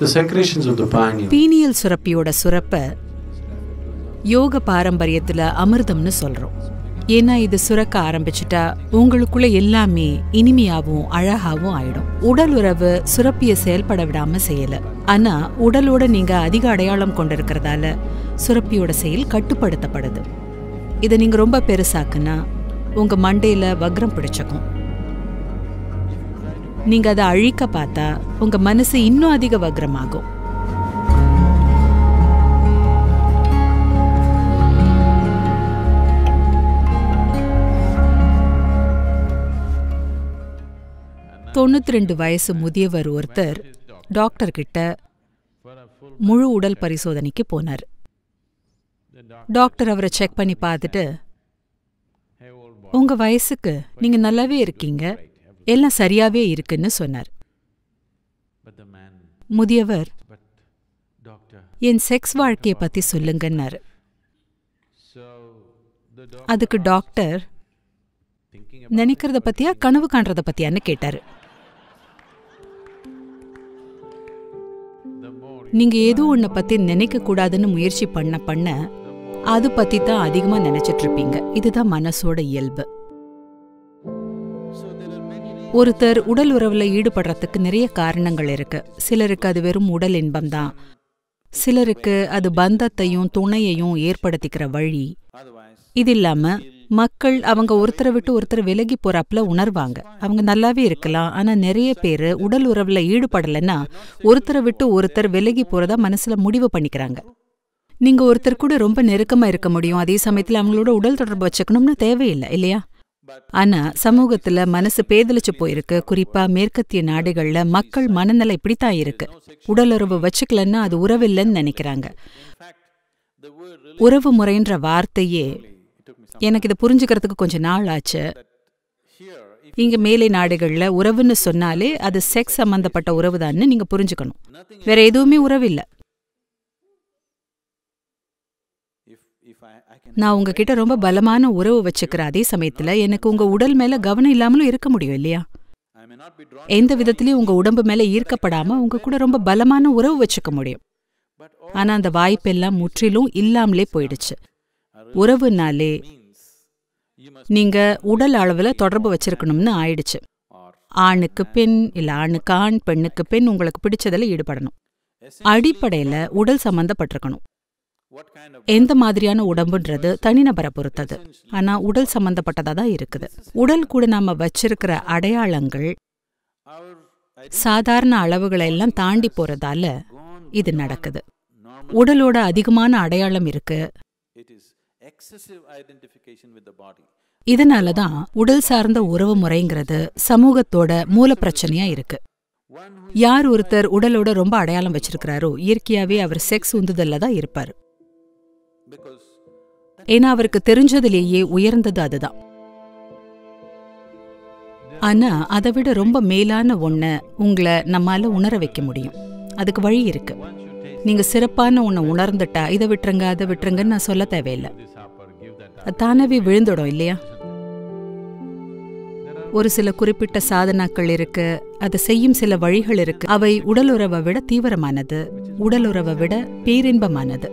The secretions of the pineal pineal சுரப்பியோட சுரப்ப யோக பாரம்பரியத்துல அமிர்தம்னு சொல்றோம் ஏன்னா இது சுரக்க ஆரம்பிச்சுட்டா உங்களுக்குள்ள எல்லாமே இனிமையாவும் அழகாவும் ஆயிடும் உடல் உறவு சுரப்பிய செயல்பட விடாம செய்யல ஆனா உடலோட நீங்க அதிக அடையாளம் கொண்டிருக்கிறதால சுரப்பியோட செயல் கட்டுப்படுத்தப்படுது இதை நீங்க ரொம்ப பெருசாக்குனா உங்க மண்டையில வக்ரம் பிடிச்சுக்கும் நீங்க அதை அழிக்க பார்த்தா உங்க மனசு இன்னும் அதிக வக்ரமாகும் தொண்ணூத்தி ரெண்டு வயசு முதியவர் ஒருத்தர் டாக்டர் கிட்ட முழு உடல் பரிசோதனைக்கு போனார் டாக்டர் அவரை செக் பண்ணி பார்த்துட்டு உங்க வயசுக்கு நீங்க நல்லாவே இருக்கீங்க எல்லாம் சரியாவே இருக்குன்னு சொன்னார் but the man முதியவர் but doctor என் செக்ஸ் வாழ்க்கைய பத்தி சொல்லுங்கன்னாரு so the doctor அதுக்கு டாக்டர் thinking நினைக்கிறத பத்தியா கனவு காண்றத பத்தியான்னு கேட்டாரு the more நீங்க ஏதோ ஒன்ன பத்தி நினைக்க கூடாதுன்னு முயற்சி பண்ண பண்ண அது பத்தி தான் அதிகமா நினைச்சிட்டு இருப்பீங்க இதுதான் மனசோட இயல்பு so there are many ஒருத்தர் உடல் உறவுல ஈடுபடுறதுக்கு நிறைய காரணங்கள் இருக்கு சிலருக்கு அது வெறும் உடல் இன்பம்தான் சிலருக்கு அது பந்தத்தையும் துணையையும் ஏற்படுத்திக்கிற வழி otherwise இது இல்லாம மக்கள் அவங்க ஒருத்தரை விட்டு ஒருத்தர் விலகி போறாப்புல உணர்வாங்க அவங்க நல்லாவே இருக்கலாம் ஆனா நிறைய பேரு உடல் உறவுல ஈடுபடலைன்னா ஒருத்தரை விட்டு ஒருத்தர் விலகி போறதா மனசுல முடிவு பண்ணிக்கிறாங்க நீங்க ஒருத்தர் கூட ரொம்ப நெருக்கமா இருக்க முடியும் அதே சமயத்துல அவங்களோட உடல் தொடர்பு வச்சுக்கணும்னு தேவையில்லை இல்லையா ஆனா சமூகத்துல மனசு பேதலிச்சு போயிருக்கு குறிப்பா மேற்கத்திய நாடுகள்ல மக்கள் மனநிலை இப்படித்தான் இருக்கு உடலுறவு வச்சுக்கலன்னா அது உறவில்லைன்னு நினைக்கிறாங்க the word உறவு முறைன்ற வார்த்தையே it took me some எனக்கு இதை புரிஞ்சுக்கிறதுக்கு கொஞ்சம் நாள் ஆச்சு here if இங்க மேலை நாடுகள்ல உறவுன்னு சொன்னாலே அது செக்ஸ் சம்பந்தப்பட்ட உறவுதான்னு நீங்க புரிஞ்சுக்கணும் வேற எதுவுமே உறவு இல்ல if if I I can நான் உங்ககிட்ட ரொம்ப பலமான உறவு வச்சுக்கிற அதே சமயத்துல எனக்கு உங்க உடல் மேல கவனம் இல்லாமலும் இருக்க முடியும் இல்லையா I may not be drawn எந்த விதத்திலயும் உங்க உடம்பு மேல ஈர்க்கப்படாம உங்க கூட ரொம்ப பலமான உறவு வச்சுக்க முடியும் but ஆனா அந்த வாய்ப்பெல்லாம் முற்றிலும் இல்லாமலே போயிடுச்சு உறவுனாலே means you must நீங்க உடல் அளவுல தொடர்பு வச்சிருக்கணும்னு ஆயிடுச்சு or ஆணுக்கு பெண் இல்ல ஆணுக்கு ஆண் பெண்ணுக்கு பெண் உங்களுக்கு பிடிச்சதுல ஈடுபடணும் அடிப்படையில உடல் சம்பந்தப்பட்டிருக்கணும் what kind of எந்த மாதிரியான உடம்புன்றது தனிநபரை பொறுத்தது ஆனா உடல் சம்பந்தப்பட்டதா தான் இருக்குது உடல் கூட நாம வச்சிருக்கிற அடையாளங்கள் our சாதாரண அளவுகளை எல்லாம் தாண்டி போறதால gone இது நடக்குது normal உடலோட அதிகமான அடையாளம் இருக்கு it is excessive identification with the body இதனால தான் உடல் சார்ந்த உறவு முறைங்கிறது சமூகத்தோட மூல பிரச்சனையா இருக்கு one who யார் ஒருத்தர் உடலோட ரொம்ப அடையாளம் வச்சிருக்கிறாரோ இயற்கையாவே அவர் செக்ஸ் உந்துதல்ல தான் இருப்பார் because ஏன்னா அவருக்கு தெரிஞ்சதிலேயே உயர்ந்தது அதுதான் ஆனா அதை விட ரொம்ப மேலான ஒண்ண உங்களை நம்மால உணர வைக்க முடியும் அதுக்கு வழி இருக்கு once you taste நீங்க சிறப்பான ஒண்ண உணர்ந்துட்டா இதை விட்டுருங்க அதை விட்டுருங்கன்னு நான் சொல்ல தேவையில்லை this up or give that up அது தானாவே விழுந்துடும் இல்லையா ஒரு சில குறிப்பிட்ட சாதனாக்கள் இருக்கு அதை செய்யும் சில வழிகள் இருக்கு அவை உடலுறவை விட தீவிரமானது உடலுறவை விட பேரின்பமானது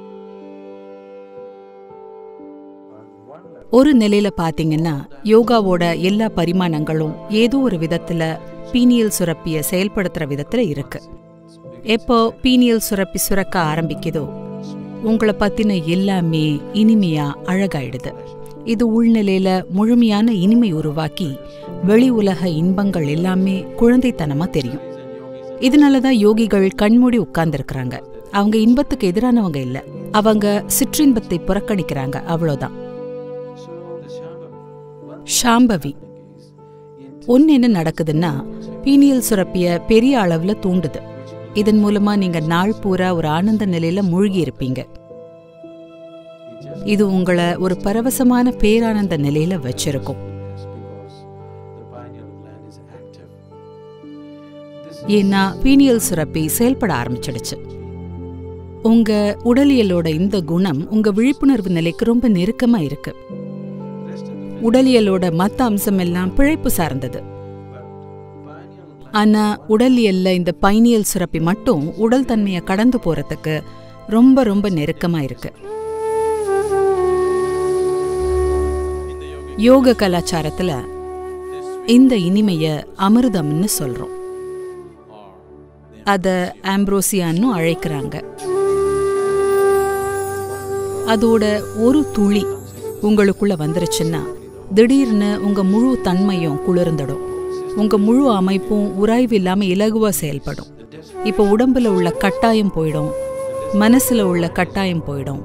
ஒரு நிலையில பாத்தீங்கன்னா யோகாவோட எல்லா பரிமாணங்களும் ஏதோ ஒரு விதத்துல பீனியல் சுரப்பிய செயல்படுத்துற விதத்துல இருக்கு எப்போ பீனியல் சுரப்பி சுரக்க ஆரம்பிக்குதோ உங்களை பத்தின எல்லாமே இனிமையா அழகாயிடுது இது உள்நிலையில முழுமையான இனிமை உருவாக்கி வெளி உலக இன்பங்கள் எல்லாமே குழந்தைத்தனமா தெரியும் இதனாலதான் யோகிகள் கண்மூடி உட்கார்ந்திருக்கிறாங்க அவங்க இன்பத்துக்கு எதிரானவங்க இல்ல அவங்க சிற்றின்பத்தை புறக்கணிக்கிறாங்க அவ்வளோதான் ஷாம்பவி ஒன்னு என்ன நடக்குதுன்னா பீனியல் சுரப்பிய பெரிய அளவுல தூண்டுது இதன் மூலமா நீங்க நாள் பூரா ஒரு ஆனந்த நிலையில மூழ்கி இருப்பீங்க இது உங்களை ஒரு பரவசமான பேரானந்த நிலையில வச்சிருக்கும் the pineal gland is active ஏன்னா பீனியல் சுரப்பி செயல்பட ஆரம்பிச்சிடுச்சு உங்க உடலியலோட இந்த குணம் உங்க விழிப்புணர்வு நிலைக்கு ரொம்ப நெருக்கமா இருக்கு உடலியலோட மத்த அம்சம் எல்லாம் பிழைப்பு சார்ந்தது ஆனா உடலியல்ல இந்த பைனியல் சுரப்பி மட்டும் உடல் தன்மையை கடந்து போறதுக்கு ரொம்ப ரொம்ப நெருக்கமா இருக்கு யோக கலாச்சாரத்துல இந்த இனிமைய அமிர்தம்னு சொல்றோம் அத ஆம்ப்ரோசியான்னு அழைக்கிறாங்க அதோட ஒரு துளி உங்களுக்குள்ள வந்துருச்சுன்னா திடீர்னு உங்க முழு தன்மையும் குளிர்ந்துடும் உங்க முழு அமைப்பும் உராய்வு இல்லாம இலகுவா செயல்படும் இப்போ உடம்புல உள்ள கட்டாயம் போயிடும் மனசுல உள்ள கட்டாயம் போயிடும்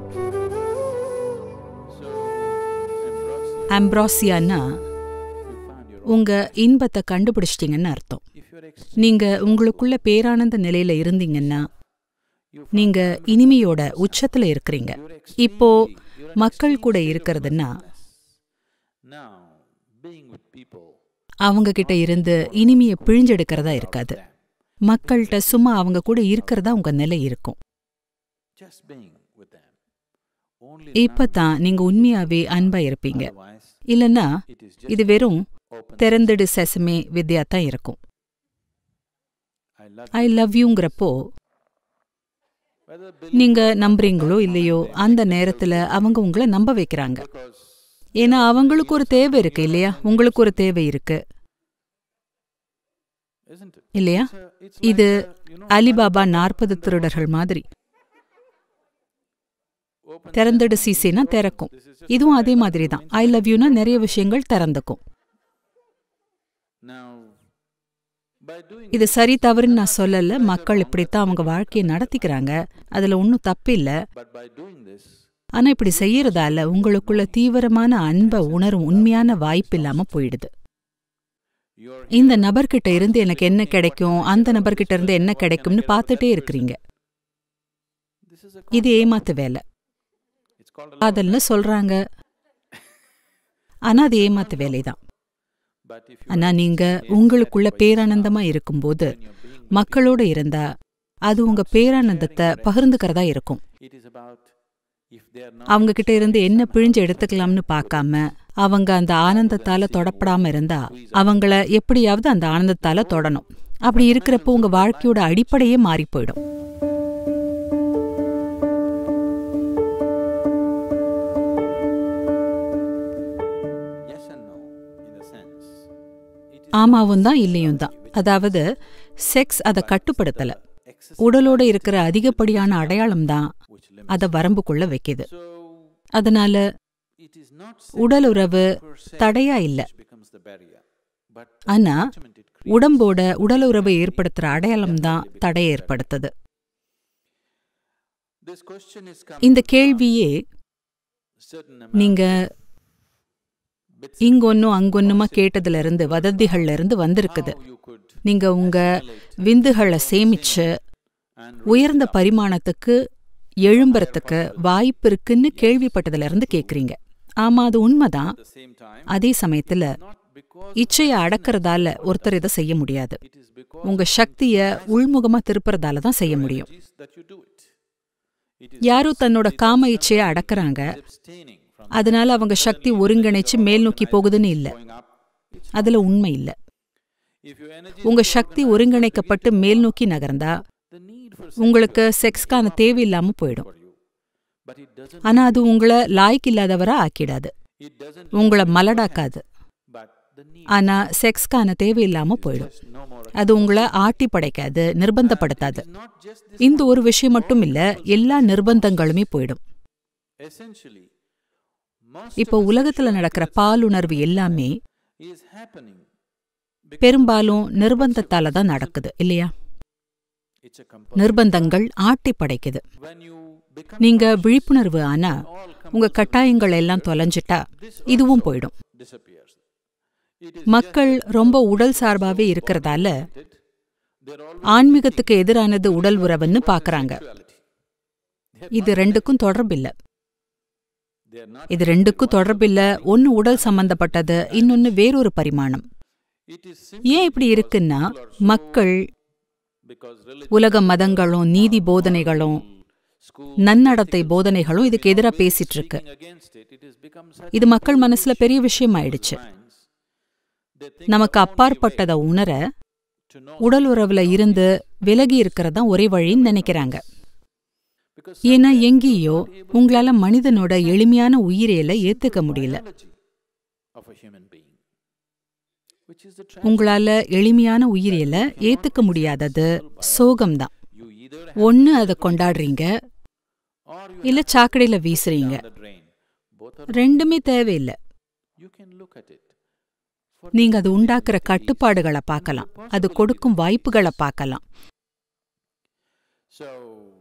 ஆம்ப்ராசியான்னா உங்க இன்பத்தை கண்டுபிடிச்சிட்டீங்கன்னு அர்த்தம் நீங்க உங்களுக்குள்ள பேரானந்த நிலையில இருந்தீங்கன்னா நீங்க இனிமையோட உச்சத்துல இருக்கிறீங்க இப்போ மக்கள் கூட இருக்கிறதுன்னா Now, being with people, அவங்க கிட்ட இருந்து இனிமைய பிழிஞ்செடுக்கிறதா இருக்காது மக்கள்கிட்ட சும்மா அவங்க கூட இருக்கிறதா உங்க நிலை இருக்கும் just being with them. Only இப்பதான் நீங்க உண்மையாவே அன்பா இருப்பீங்க otherwise, இல்லனா it is இது just வெறும் open. திறந்துடு செசமே வித்யா தான் இருக்கும் I love ஐ லவ் யூங்கிறப்போ whether நீங்க நம்புறீங்களோ இல்லையோ அந்த நேரத்துல அவங்க உங்களை நம்ப வைக்கிறாங்க because ஏன்னா அவங்களுக்கு ஒரு தேவை இருக்கு இல்லையா உங்களுக்கு ஒரு தேவை இருக்கு isn't it? இல்லையா So it's இது like, uh, you know, Ali Baba நாற்பது திருடர்கள் மாதிரி open திறந்துடு சீசேனா திறக்கும் இதுவும் அதே மாதிரி தான் ஐ லவ் யூனா நிறைய விஷயங்கள் திறந்துக்கும் now by doing இது சரி தவறுன்னு நான் சொல்லல மக்கள் இப்படித்தான் அவங்க வாழ்க்கையை நடத்திக்கிறாங்க அதுல ஒன்றும் தப்பில்ல but by doing this ஆனா இப்படி செய்யறதால உங்களுக்குள்ள தீவிரமான அன்பை உணரும் உண்மையான வாய்ப்பு இல்லாம போயிடுது you're இந்த நபர்கிட்ட இருந்து எனக்கு என்ன கிடைக்கும் அந்த நபர்கிட்ட இருந்து என்ன கிடைக்கும்னு பார்த்துட்டே இருக்கிறீங்க this is a இது ஏமாத்து வேலை it's called a காதல்னு சொல்றாங்க ஆனா அது ஏமாத்து வேலைதான் but if you ஆனா நீங்க உங்களுக்குள்ள பேரானந்தமா இருக்கும்போது மக்களோட இருந்தா அது உங்க பேரானந்தத்தை பகிர்ந்துக்கிறதா இருக்கும் it is about if they are not அவங்க கிட்ட இருந்து என்ன பிழிஞ்சு எடுத்துக்கலாம்னு பார்க்காம அவங்க அந்த ஆனந்தத்தால தொடப்படாம இருந்தா அவங்கள எப்படியாவது அந்த ஆனந்தத்தால தொடணும் அப்படி இருக்கிறப்போ உங்க வாழ்க்கையோட அடிப்படையே மாறி போயிடும் yes and no in the sense it is ஆமாவும் தான் இல்லையும் தான் அதாவது செக்ஸ் அதை கட்டுப்படுத்தல excess உடலோட இருக்கிற அதிகப்படியான அடையாளம் தான் which limits அதை வரம்புக்குள்ள வைக்குது so அதனால it is not உடல் உறவு per se தடையா இல்ல which becomes the barrier but ஆனா attachment it creates உடம்போட உடல் உறவை ஏற்படுத்துற அடையாளம் தான் தடையை ஏற்படுத்துது this question is இந்த கேள்வியே certain நீங்க bits இங்கொன்னும் அங்கொன்னுமா கேட்டதுல இருந்து வதந்திகள்ல இருந்து வந்திருக்குது how you could நீங்க உங்க விந்துகளை சேமிச்சு and உயர்ந்த பரிமாணத்துக்கு எழும்புறதுக்கு வாய்ப்பு இருக்குன்னு கேள்விப்பட்டதுல இருந்து கேக்குறீங்க ஆமா அது உண்மைதான் at the same time அதே சமயத்துல not because இச்சையை அடக்கறதால ஒருத்தர் இதை செய்ய முடியாது it is because உங்க சக்திய உள்முகமா திருப்புறதால தான் செய்ய முடியும் energies that you do it it is யாரோ தன்னோட காம இச்சையை அடக்கறாங்க abstaining from அதனால அவங்க சக்தி ஒருங்கிணைச்சு மேல் நோக்கி போகுதுன்னு இல்ல going up it's அதுல உண்மை இல்ல if your energy உங்க சக்தி ஒருங்கிணைக்கப்பட்டு மேல் நோக்கி நகர்ந்தா the need for உங்களுக்கு செக்ஸ்க்கான தேவையில்லாம போயிடும் for you but it doesn't ஆனா அது உங்களை லாய்க்கு இல்லாதவரா ஆக்கிடாது it doesn't உங்களை மலடாக்காது but the need ஆனா செக்ஸ்க்கான தேவையில்லாம போயிடும் is no more அது உங்களை ஆட்டி படைக்காது நிர்பந்தப்படுத்தாது it's not just this இந்த ஒரு விஷயம் மட்டும் இல்ல எல்லா நிர்பந்தங்களுமே போயிடும் essentially most இப்போ உலகத்துல நடக்கிற பாலுணர்வு எல்லாமே is happening because பெரும்பாலும் நிர்பந்தத்தால தான் நடக்குது இல்லையா it's a compulsion நிர்பந்தங்கள் ஆட்டி படைக்குது when you become நீங்க விழிப்புணர்வு ஆனா all உங்க கட்டாயங்கள் எல்லாம் தொலைஞ்சிட்டா இதுவும் போயிடும் disappears it is மக்கள் ரொம்ப உடல் சார்பாவே இருக்கிறதால it they're all ஆன்மீகத்துக்கு எதிரானது உடல் உறவுன்னு பாக்குறாங்க sexuality இது ரெண்டுக்கும் தொடர்பில்ல they're not இது ரெண்டுக்கும் தொடர்பில்ல ஒன்னு உடல் சம்பந்தப்பட்டது இன்னொன்னு வேறொரு பரிமாணம் it is ஏன் இப்படி இருக்குன்னா மக்கள் because religion உலக மதங்களும் நீதி போதனைகளும் school நன்னடத்தை போதனைகளும் இதுக்கு எதிரா பேசிட்டு இருக்கு against it it has become such இது மக்கள் மனசுல பெரிய விஷயம் ஆயிடுச்சு minds they think நமக்கு அப்பாற்பட்டதை உணர know உடல் உறவுல இருந்து விலகி இருக்கிறது தான் ஒரே வழின்னு நினைக்கிறாங்க because ஏன்னா எங்கேயோ உங்களால மனிதனோட எளிமையான உயிரியலை ஏத்துக்க முடியல biology of a human being, which is the tragedy. உங்களால எளிமையான உயிரியலை ஏத்துக்க முடியாதது சோகம்தான் You either ஒன்னு அதை கொண்டாடுறீங்க or you இல்ல சாக்கடையில வீசுறீங்க down the drain. Both are ரெண்டுமே தேவையில்லை you can look at it. நீங்க அது உண்டாக்குற கட்டுப்பாடுகளை பார்க்கலாம் அது கொடுக்கும் வாய்ப்புகளை பார்க்கலாம் So,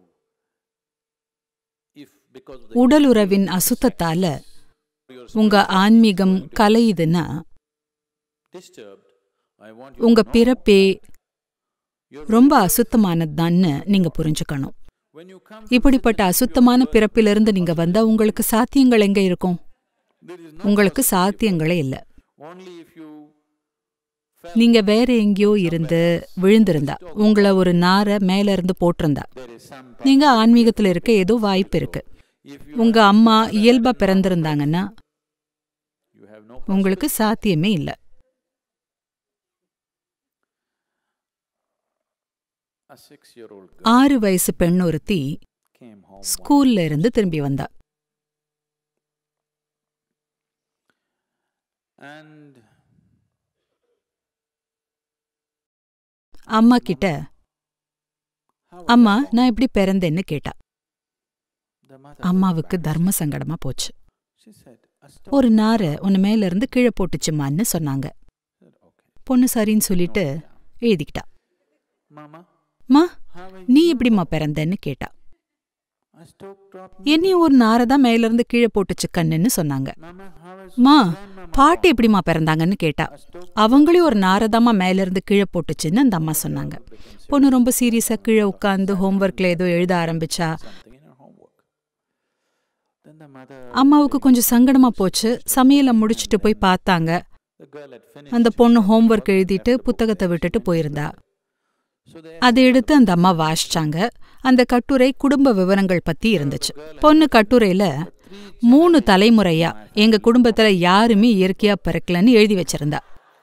if because of the உடல் உறவின் அசுத்தத்தால your உங்க ஆன்மீகம் கலையுதுன்னா disturbed, I want you உங்க to know பிறப்பே your ரொம்ப அசுத்தமானதுதான்னு நீங்க புரிஞ்சுக்கணும் when you come இப்படிப்பட்ட அசுத்தமான பிறப்பிலிருந்து நீங்க வந்தா உங்களுக்கு சாத்தியங்கள் எங்க இருக்கும் there is no உங்களுக்கு சாத்தியங்களே இல்ல only if you fell நீங்க வேற எங்கேயோ இருந்து விழுந்திருந்தா உங்களை ஒரு நாரை மேல இருந்து போட்டிருந்தா there is some நீங்க ஆன்மீகத்துல இருக்க ஏதோ வாய்ப்பு இருக்கு if you உங்க அம்மா இயல்பா பிறந்திருந்தாங்கன்னா you have no உங்களுக்கு சாத்தியமே இல்ல a six year old girl ஆறு வயசு பெண் ஒருத்தி came home one ஸ்கூல்ல இருந்து திரும்பி வந்தா and அம்மா கிட்ட how அம்மா நான் எப்படி பிறந்தேன்னு கேட்டா the mother அம்மாவுக்கு தர்ம சங்கடமா போச்சு she said a stone ஒரு நாரை உன்னை மேல இருந்து கீழே போட்டுச்சுமான்னு சொன்னாங்க said okay பொண்ணு சரின்னு சொல்லிட்டு எழுதிக்கிட்டா mama மா how I நீ எப்படிம்மா பிறந்தேன்னு கேட்டா a stone dropped என்னையும் ஒரு நாரை தான் மேல இருந்து கீழே போட்டுச்சு கண்ணுன்னு சொன்னாங்க mama how is மா grandmama பாட்டி எப்படிம்மா பிறந்தாங்கன்னு கேட்டா a stone அவங்களையும் ஒரு நாரதாமா மேல இருந்து கீழே போட்டுச்சுன்னு அந்த அம்மா சொன்னாங்க பொண்ணு ரொம்ப சீரியஸா கீழே உட்காந்து ஹோம்ஒர்க்ல ஏதோ எழுத ஆரம்பிச்சா something in her homework then the mother அம்மாவுக்கு கொஞ்சம் சங்கடமா போச்சு சமையலை முடிச்சிட்டு போய் பார்த்தாங்க the girl had finished அந்த பொண்ணு ஹோம்ஒர்க் எழுதிட்டு புத்தகத்தை விட்டுட்டு போயிருந்தா so they அதை எடுத்து அந்த அம்மா வாசிச்சாங்க அந்த கட்டுரை குடும்ப விவரங்கள் பத்தி இருந்துச்சு பொண்ணு கட்டுரையில மூணு தலைமுறையா எங்க குடும்பத்துல யாருமே இயற்கையா பிறக்கலன்னு எழுதி வச்சிருந்தா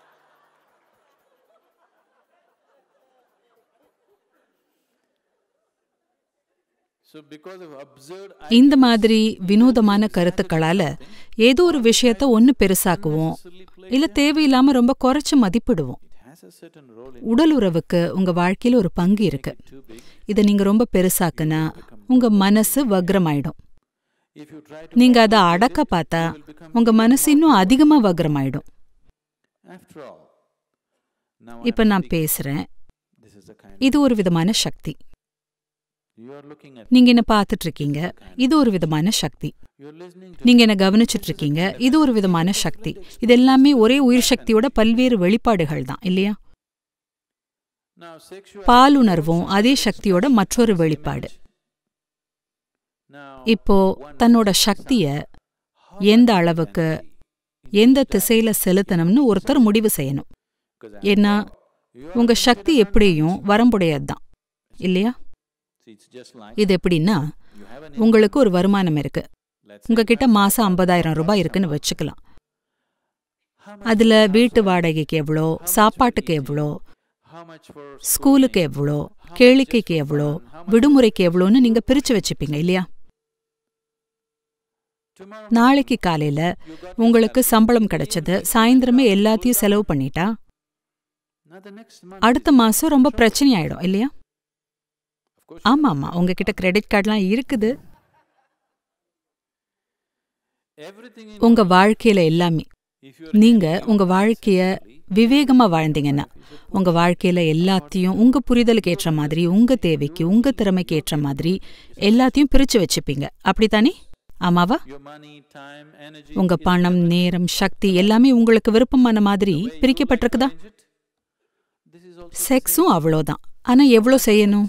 so because of absurd இந்த மாதிரி வினோதமான கருத்துக்களால ஏதோ ஒரு விஷயத்த ஒன்னு பெருசாக்குவோம் இல்ல தேவையில்லாம ரொம்ப குறைச்சு மதிப்பிடுவோம் it has a certain role in உடல் உறவுக்கு உங்க வாழ்க்கையில ஒரு பங்கு இருக்கு too big இதை நீங்க ரொம்ப பெருசாக்குனா உங்க மனசு வக்ரமாயிடும் if you try to நீங்க அதை அடக்க பார்த்தா உங்க மனசு இன்னும் அதிகமா வக்ரமாயிடும் after all now இப்ப நான் பேசுறேன் this is the kind இது ஒரு விதமான சக்தி you are looking at நீங்க என்ன பார்த்துட்டு இருக்கீங்க இது ஒரு விதமான சக்தி you're listening to நீங்க என்ன கவனிச்சிட்டு இருக்கீங்க இது ஒரு விதமான சக்தி இது எல்லாமே ஒரே உயிர் சக்தியோட பல்வேறு வெளிப்பாடுகள் தான் இல்லையா now sexual பாலுணர்வும் அதே சக்தியோட மற்றொரு வெளிப்பாடு now இப்போ தன்னோட சக்திய எந்த அளவுக்கு எந்த திசையில செலுத்தணும்னு ஒருத்தர் முடிவு செய்யணும் because ஏன்னா உங்க சக்தி எப்படியும் வரம்புடையதுதான் இல்லையா see, it's just like இது எப்படின்னா you have an உங்களுக்கு ஒரு வருமானம் இருக்கு let's உங்ககிட்ட மாசம் ஐம்பதாயிரம் ரூபாய் இருக்குன்னு வச்சுக்கலாம் how much, அதுல வீட்டு வாடகைக்கு எவ்வளோ சாப்பாட்டுக்கு எவ்வளோ how much for ஸ்கூலுக்கு எவ்வளோ கேளிக்கைக்கு எவ்வளோ விடுமுறைக்கு எவ்வளோன்னு நீங்க பிரிச்சு வச்சுப்பீங்க இல்லையா tomorrow நாளைக்கு காலையில உங்களுக்கு சம்பளம் கிடைச்சது சாயந்தரமே எல்லாத்தையும் செலவு பண்ணிட்டா now the next month அடுத்த மாசம் ரொம்ப பிரச்சனை ஆயிடும் இல்லையா of course ஆமா ஆமா உங்ககிட்ட கிரெடிட் கார்டுலாம் இருக்குது everything in உங்க வாழ்க்கையில எல்லாமே if you நீங்க உங்க வாழ்க்கைய விவேகமா வாழ்ந்தீங்கன்னா உங்க வாழ்க்கையில எல்லாத்தையும் உங்க புரிதலுக்கு ஏற்ற மாதிரி உங்க தேவைக்கு உங்க திறமைக்கு ஏற்ற மாதிரி எல்லாத்தையும் பிரிச்சு வச்சுப்பீங்க அப்படித்தானே ஆமாவா your money time energy உங்க பணம் நேரம் சக்தி எல்லாமே உங்களுக்கு விருப்பமான மாதிரி பிரிக்கப்பட்டிருக்குதா is it this is also செக்ஸும் அவ்வளோதான் ஆனா எவ்வளோ செய்யணும்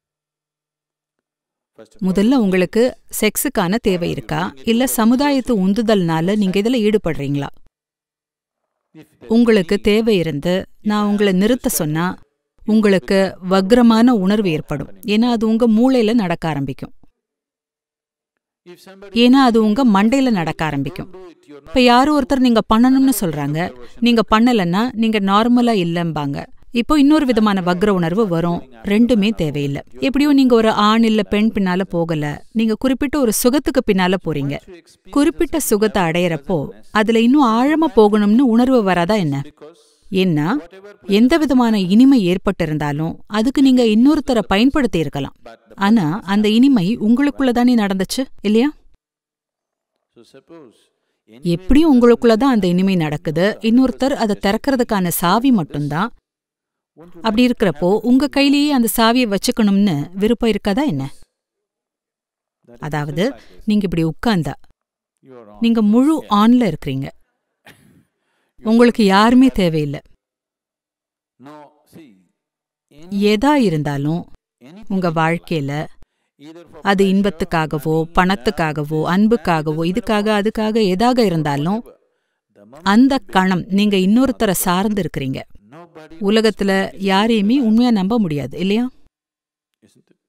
first of முதல்ல உங்களுக்கு செக்ஸுக்கான தேவை இருக்கா இல்ல சமுதாயத்து உந்துதல்னால நீங்க இதுல ஈடுபடுறீங்களா if there உங்களுக்கு தேவை இருந்து நான் உங்களை நிறுத்த சொன்னா உங்களுக்கு வக்ரமான உணர்வு ஏற்படும் ஏன்னா அது உங்க மூளையில நடக்க ஆரம்பிக்கும் if somebody ஏன்னா அது உங்க மண்டையில நடக்க ஆரம்பிக்கும் do it you're not இப்ப யாரோ ஒருத்தர் நீங்க பண்ணணும்னு சொல்றாங்க நீங்க பண்ணலன்னா நீங்க நார்மலா இல்லம்பாங்க இப்போ இன்னொரு விதமான வக்ர உணர்வு வரும் ரெண்டுமே தேவையில்லை எப்படியோ நீங்க ஒரு ஆண் இல்ல பெண் பின்னால போகல நீங்க குறிப்பிட்ட ஒரு சுகத்துக்கு பின்னால போறீங்க குறிப்பிட்ட சுகத்தை அடையறப்போ அதுல இன்னும் ஆழமா போகணும்னு உணர்வு வராதா என்ன ஏன்னா எந்த விதமான இனிமை ஏற்பட்டிருந்தாலும் அதுக்கு நீங்க இன்னொருத்தரை பயன்படுத்தி இருக்கலாம் ஆனா அந்த இனிமை உங்களுக்குள்ள தானே நடந்துச்சு இல்லையா So suppose எப்படியும் உங்களுக்குள்ள தான் அந்த இனிமை நடக்குது இன்னொருத்தர் அதை திறக்கிறதுக்கான சாவி மட்டும்தான் அப்படி இருக்கிறப்போ உங்க கையிலேயே அந்த சாவியை வச்சுக்கணும்னு விருப்பம் இருக்காதா என்ன அதாவது நீங்க இப்படி உட்கார்ந்தா you are on. நீங்க முழு ஆன்ல இருக்கிறீங்க உங்களுக்கு யாருமே தேவையில்லை No, see, எதா இருந்தாலும் any உங்க வாழ்க்கையில either for அது இன்பத்துக்காகவோ பணத்துக்காகவோ அன்புக்காகவோ இதுக்காக அதுக்காக எதாக இருந்தாலும் the moment அந்த கணம் நீங்க இன்னொருத்தரை சார்ந்து இருக்கிறீங்க nobody உலகத்துல யாரையுமே உண்மையா நம்ப முடியாது இல்லையா isn't it?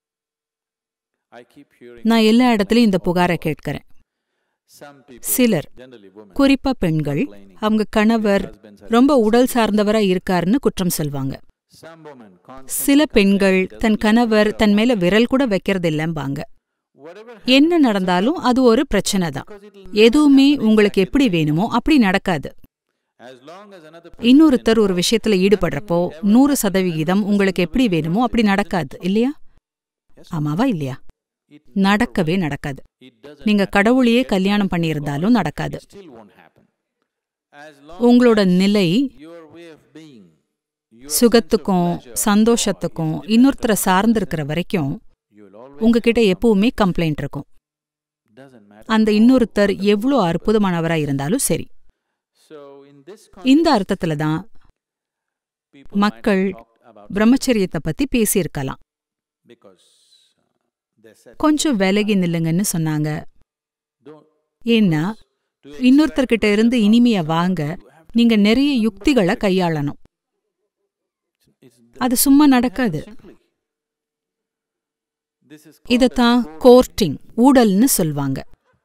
I keep hearing நான் எல்லா இடத்துலயும் இந்த புகாரை கேட்கிறேன் some people, சிலர் generally women, குறிப்பா பெண்கள் அவங்க கணவர் husbands are ரொம்ப உடல் சார்ந்தவரா இருக்காருன்னு குற்றம் சொல்வாங்க some women constantly சில பெண்கள் தன் கணவர் தன் மேல விரல் கூட வைக்கிறது இல்லம்பாங்க whatever என்ன நடந்தாலும் அது ஒரு பிரச்சனை தான் because it'll எதுவுமே உங்களுக்கு எப்படி வேணுமோ அப்படி நடக்காது as long as another இன்னொருத்தர் ஒரு விஷயத்துல ஈடுபடுறப்போ நூறு சதவிகிதம் உங்களுக்கு எப்படி வேணுமோ அப்படி நடக்காது இல்லையா ஆமாவா இல்லையா it, நடக்கவே நடக்காது it doesn't நீங்க கடவுளையே கல்யாணம் பண்ணியிருந்தாலும் நடக்காது still won't happen as long உங்களோட நிலை your way of being your சுகத்துக்கும் சந்தோஷத்துக்கும் இன்னொருத்தரை சார்ந்திருக்கிற வரைக்கும் you will always உங்ககிட்ட எப்பவுமே கம்ப்ளைண்ட் இருக்கும் doesn't matter அந்த இன்னொருத்தர் எவ்வளோ அற்புதமானவரா இருந்தாலும் சரி so in this இந்த அர்த்தத்துல தான் people மக்கள் talked about பிரம்மச்சரியத்தை பத்தி பேசியிருக்கலாம் because uh, they said கொஞ்சம் விலகி நில்லுங்கன்னு சொன்னாங்க don't ஏன்னா to இன்னொருத்தர்கிட்ட இருந்து இனிமைய வாங்க நீங்க நிறைய யுக்திகளை கையாளணும் it's அது சும்மா நடக்காது simply this is இதத்தான் கோர்ட்டிங் ஊடல்னு சொல்வாங்க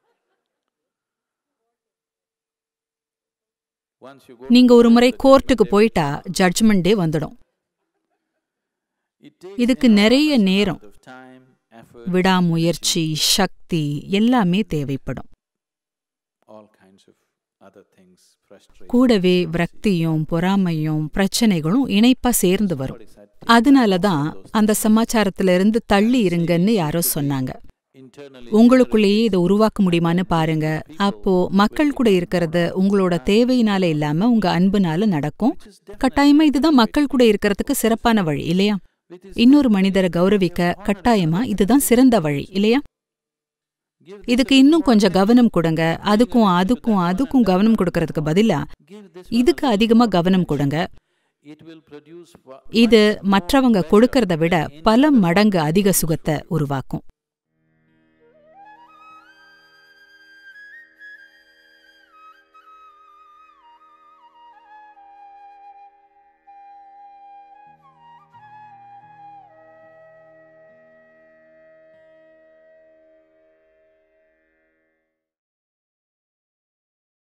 once you go நீங்க ஒரு முறை கோர்ட்டுக்கு போயிட்டா ஜட்ஜ்மெண்டே வந்துடும் it takes இதுக்கு நிறைய நேரம் of time effort விடாமுயற்சி சக்தி எல்லாமே தேவைப்படும் all kinds of other things frustration கூடவே விரக்தியும் பொறாமையும் பிரச்சனைகளும் இணைப்பா சேர்ந்து வரும் அதனால தான் அந்த சமாச்சாரத்துல இருந்து தள்ளி இருங்கன்னு யாரோ சொன்னாங்க internally உங்களுக்குள்ளேயே இதை உருவாக்க முடியுமான்னு பாருங்க அப்போ மக்கள் கூட இருக்கிறது உங்களோட தேவையினால இல்லாம உங்க அன்புனால நடக்கும் கட்டாயமா இதுதான் மக்கள் கூட இருக்கிறதுக்கு சிறப்பான வழி இல்லையா இன்னொரு மனிதரை கௌரவிக்க கட்டாயமா இதுதான் சிறந்த வழி இல்லையா இதுக்கு இன்னும் கொஞ்சம் கவனம் கொடுங்க அதுக்கும் அதுக்கும் அதுக்கும் கவனம் கொடுக்கறதுக்கு பதிலா give this இதுக்கு அதிகமா கவனம் கொடுங்க it will produce wa- இது மற்றவங்க கொடுக்கறத விட பல மடங்கு அதிக சுகத்தை உருவாக்கும்